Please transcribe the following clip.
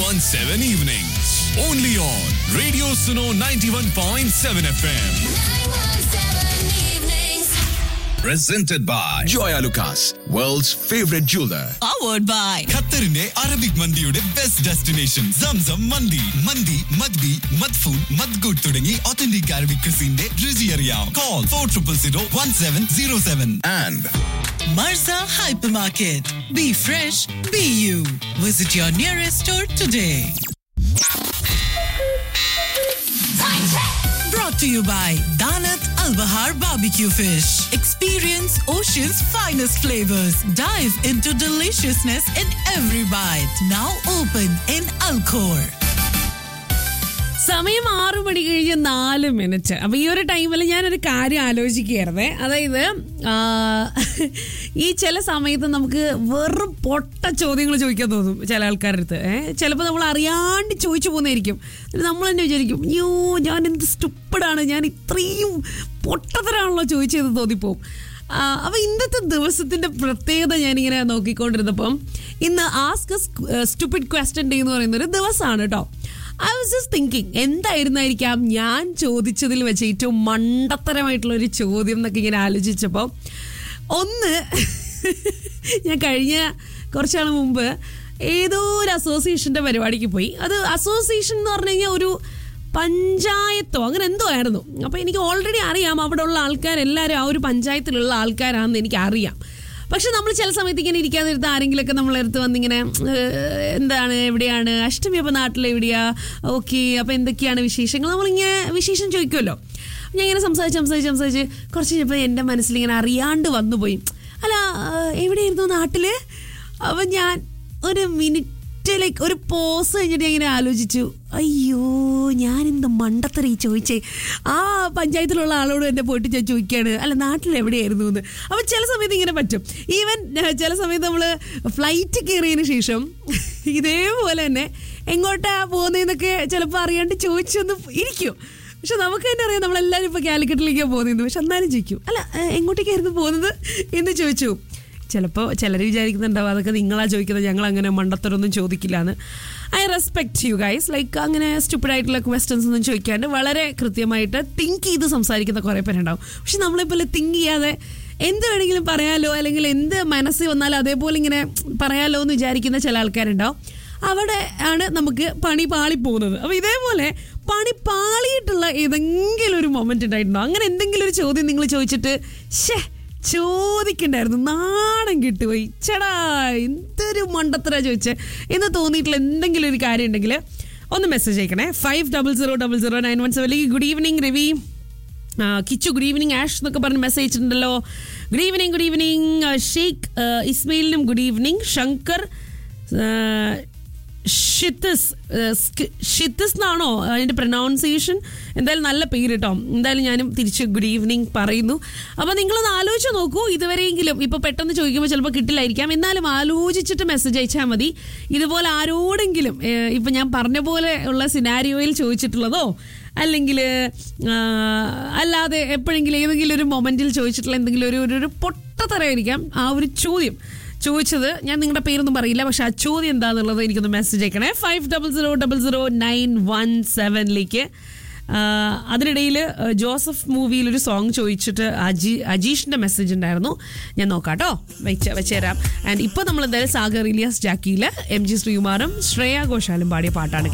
917 evenings. Only on Radio Suno 91.7 FM. Presented by Joya Lucas, world's favorite jeweler. powered by ഖത്തറിന്റെ Arabic മന്തിയുടെ best destination Zamzam മന്തി മന്തി മദ്ബി മദ്ഫൂൺ മദ്ഗുഡ് തുടങ്ങി ഒത്തന്റിക് അറബിക് ക്രിസിന്റെ രുചി അറിയാം call four triple zero one seven zero seven And Marza Hypermarket. Be fresh, be you. Visit your nearest store today. Brought to you by Danat Al Bahar Barbecue Fish. Experience ocean's finest flavors. Dive into deliciousness in every bite. Now open in Alcor. സമയം ആറു മണി കഴിഞ്ഞ് നാല് minute അപ്പൊ ഈ ഒരു ടൈമിൽ ഞാനൊരു കാര്യം ആലോചിക്കുകയായിരുന്നേ അതായത് ആ, ഈ ചില സമയത്ത് നമുക്ക് വെറും പൊട്ട ചോദ്യങ്ങൾ ചോദിക്കാൻ തോന്നും ചില ആൾക്കാരുടെ അടുത്ത് ഏഹ് ചിലപ്പോൾ നമ്മൾ അറിയാണ്ട് ചോദിച്ചു പോകുന്നതായിരിക്കും എന്നിട്ട് നമ്മൾ തന്നെ വിചാരിക്കും അയ്യോ ഞാൻ എന്ത് സ്റ്റുപ്പിഡാണ് ഞാൻ ഇത്രയും പൊട്ടത്തരാണല്ലോ ചോദിച്ചത് തോന്നിപ്പോവും ആ, അപ്പൊ ഇന്നത്തെ ദിവസത്തിന്റെ പ്രത്യേകത ഞാനിങ്ങനെ നോക്കിക്കൊണ്ടിരുന്നപ്പം ഇന്ന് ആസ്ക് സ്റ്റുപ്പിഡ് ക്വസ്റ്റ്യൻ ഡേ എന്ന് പറയുന്ന ഒരു ദിവസമാണ് കേട്ടോ ഐ വാസ് ജസ്റ്റ് തിങ്കിങ് എന്തായിരുന്നായിരിക്കാം ഞാൻ ചോദിച്ചതിൽ വെച്ച് ഏറ്റവും മണ്ടത്തരമായിട്ടുള്ള ഒരു ചോദ്യം എന്നൊക്കെ ഇങ്ങനെ ആലോചിച്ചപ്പോൾ ഒന്ന് ഞാൻ കഴിഞ്ഞ കുറച്ചാൾ മുമ്പ് ഏതോ ഒരു അസോസിയേഷൻ്റെ പരിപാടിക്ക് പോയി അത് അസോസിയേഷൻ എന്ന് പറഞ്ഞു കഴിഞ്ഞാൽ ഒരു പഞ്ചായത്തോ അങ്ങനെ എന്തോ ആയിരുന്നു അപ്പോൾ എനിക്ക് ഓൾറെഡി അറിയാം അവിടെ ഉള്ള ആൾക്കാരെല്ലാവരും ആ ഒരു പഞ്ചായത്തിലുള്ള ആൾക്കാരാണെന്ന് എനിക്ക് അറിയാം പക്ഷെ നമ്മൾ ചില സമയത്ത് ഇങ്ങനെ ഇരിക്കാതിരുത്ത് ആരെങ്കിലുമൊക്കെ നമ്മളെടുത്ത് വന്നിങ്ങനെ ഏഹ്, എന്താണ് എവിടെയാണ് അഷ്ടമി അപ്പോൾ നാട്ടിൽ എവിടെയാ ഓക്കെ അപ്പോൾ എന്തൊക്കെയാണ് വിശേഷങ്ങൾ നമ്മളിങ്ങനെ വിശേഷം ചോദിക്കുമല്ലോ ഞാൻ ഇങ്ങനെ സംസാരിച്ച് സംസാരിച്ച് സംസാരിച്ച് കുറച്ച് കഴിഞ്ഞപ്പോൾ എൻ്റെ മനസ്സിലിങ്ങനെ അറിയാണ്ട് വന്നുപോയി അല്ല ഏഹ്, എവിടെയായിരുന്നു നാട്ടിൽ അപ്പം ഞാൻ ഒരു മിനിറ്റിലേക്ക് ഒരു പോസ് കഴിഞ്ഞിട്ട് ഞാൻ ഇങ്ങനെ ആലോചിച്ചു അയ്യോ ഞാൻ എന്ത് മണ്ടത്തറി ചോദിച്ചേ ആ പഞ്ചായത്തിലുള്ള ആളോട് എന്നെ പോയിട്ട് ഞാൻ ചോദിക്കുകയാണ് അല്ല നാട്ടിൽ എവിടെയായിരുന്നു എന്ന് അപ്പം ചില സമയത്ത് ഇങ്ങനെ പറ്റും ഈവൻ ചില സമയത്ത് നമ്മൾ ഫ്ലൈറ്റ് കയറിയതിന് ശേഷം ഇതേപോലെ തന്നെ എങ്ങോട്ടാ പോകുന്നതെന്നൊക്കെ ചിലപ്പോൾ അറിയാണ്ട് ചോദിച്ചൊന്ന് ഇരിക്കും പക്ഷെ നമുക്ക് തന്നെ അറിയാം നമ്മളെല്ലാവരും ഇപ്പോൾ കാലിക്കറ്റിലേക്കാണ് പോകുന്നത് പക്ഷെ എന്നാലും ചോദിക്കും അല്ല ഏഹ്, എങ്ങോട്ടേക്കായിരുന്നു പോകുന്നത് എന്ന് ചോദിച്ചു ചിലപ്പോൾ ചിലർ വിചാരിക്കുന്നുണ്ടാവും അതൊക്കെ നിങ്ങളാ ചോദിക്കുന്നത് ഞങ്ങൾ അങ്ങനെ മണ്ടത്തരൊന്നും ചോദിക്കില്ല എന്ന് I respect you guys like അങ്ങനെ സ്റ്റുപ്പിഡ് ആയിട്ടുള്ള ക്വസ്റ്റ്യൻസ് ഒന്നും ചോദിക്കാണ്ട് വളരെ കൃത്യമായിട്ട് തിങ്ക് ചെയ്ത് സംസാരിക്കുന്ന കുറേ പേരുണ്ടാവും പക്ഷെ നമ്മളിപ്പോൾ തിങ്ക് ചെയ്യാതെ എന്ത് വേണമെങ്കിലും പറയാലോ അല്ലെങ്കിൽ എന്ത് മനസ്സിൽ വന്നാലും അതേപോലെ ഇങ്ങനെ പറയാലോ എന്ന് വിചാരിക്കുന്ന ചില ആൾക്കാരുണ്ടാവും അവിടെ ആണ് നമുക്ക് പണി പാളിപ്പോകുന്നത് അപ്പോൾ ഇതേപോലെ പണി പാളിയിട്ടുള്ള ഏതെങ്കിലും ഒരു മൊമെന്റ് ഉണ്ടായിട്ടുണ്ടോ അങ്ങനെ എന്തെങ്കിലും ഒരു ചോദ്യം നിങ്ങൾ ചോദിച്ചിട്ട് ഷേ ചോദിക്കണ്ടായിരുന്നു നാണം കിട്ടുപോയി ചേടാ എന്തൊരു മണ്ടത്തര ചോദിച്ചേ എന്ന് തോന്നിയിട്ടുള്ള എന്തെങ്കിലും ഒരു കാര്യം ഉണ്ടെങ്കിൽ ഒന്ന് മെസ്സേജ് അയക്കണേ five double zero double zero nine one seven good evening Ravi ആ, കിച്ചു ഗുഡ് ഈവനിങ് ആഷ് എന്നൊക്കെ പറഞ്ഞ് മെസ്സേജ് അയച്ചിട്ടുണ്ടല്ലോ good evening good evening Sheikh ഇസ്മയിലിനും ഗുഡ് ഈവനിങ് ശങ്കർ ആ, ഷിത്തിസ് ഏഹ്, സ്കി- ഷിത്തിസ് എന്നാണോ അതിൻ്റെ പ്രൊനൗൺസിയേഷൻ എന്തായാലും നല്ല പേര് കേട്ടോ എന്തായാലും ഞാനും തിരിച്ച് ഗുഡ് ഈവനിങ് പറയുന്നു അപ്പോൾ നിങ്ങളൊന്ന് ആലോചിച്ച് നോക്കൂ ഇതുവരെയെങ്കിലും ഇപ്പോൾ പെട്ടെന്ന് ചോദിക്കുമ്പോൾ ചിലപ്പോൾ കിട്ടില്ലായിരിക്കാം എന്നാലും ആലോചിച്ചിട്ട് മെസ്സേജ് അയച്ചാൽ മതി ഇതുപോലെ ആരോടെങ്കിലും ഏഹ്, ഇപ്പം ഞാൻ പറഞ്ഞ പോലെ ഉള്ള സിനാരിയോയിൽ ചോദിച്ചിട്ടുള്ളതോ അല്ലെങ്കിൽ അല്ലാതെ എപ്പോഴെങ്കിലും ഏതെങ്കിലും ഒരു മൊമെൻറ്റിൽ ചോദിച്ചിട്ടുള്ള എന്തെങ്കിലും ഒരു ഒരു- ഒരു പൊട്ടത്തരമായിരിക്കാം ആ ഒരു ചോദ്യം ചോദിച്ചത് ഞാൻ നിങ്ങളുടെ പേരൊന്നും പറയില്ല പക്ഷെ ആ ചോദ്യം എന്താണെന്നുള്ളത് എനിക്കൊന്ന് മെസ്സേജ് അയക്കണേ five double zero double zero nine one സെവനിലേക്ക് അതിനിടയിൽ ജോസഫ് മൂവിയിൽ ഒരു സോങ് ചോദിച്ചിട്ട് അജി അജീഷിൻ്റെ മെസ്സേജ് ഉണ്ടായിരുന്നു ഞാൻ നോക്കാം കേട്ടോ വെച്ച് വെച്ചുതരാം ആൻഡ് ഇപ്പോൾ നമ്മൾ എന്തായാലും സാഗർ ഇലിയാസ് ജാക്കിയിൽ എം ജി ശ്രീകുമാറും ശ്രേയ ഘോഷാലും പാടിയ പാട്ടാണ്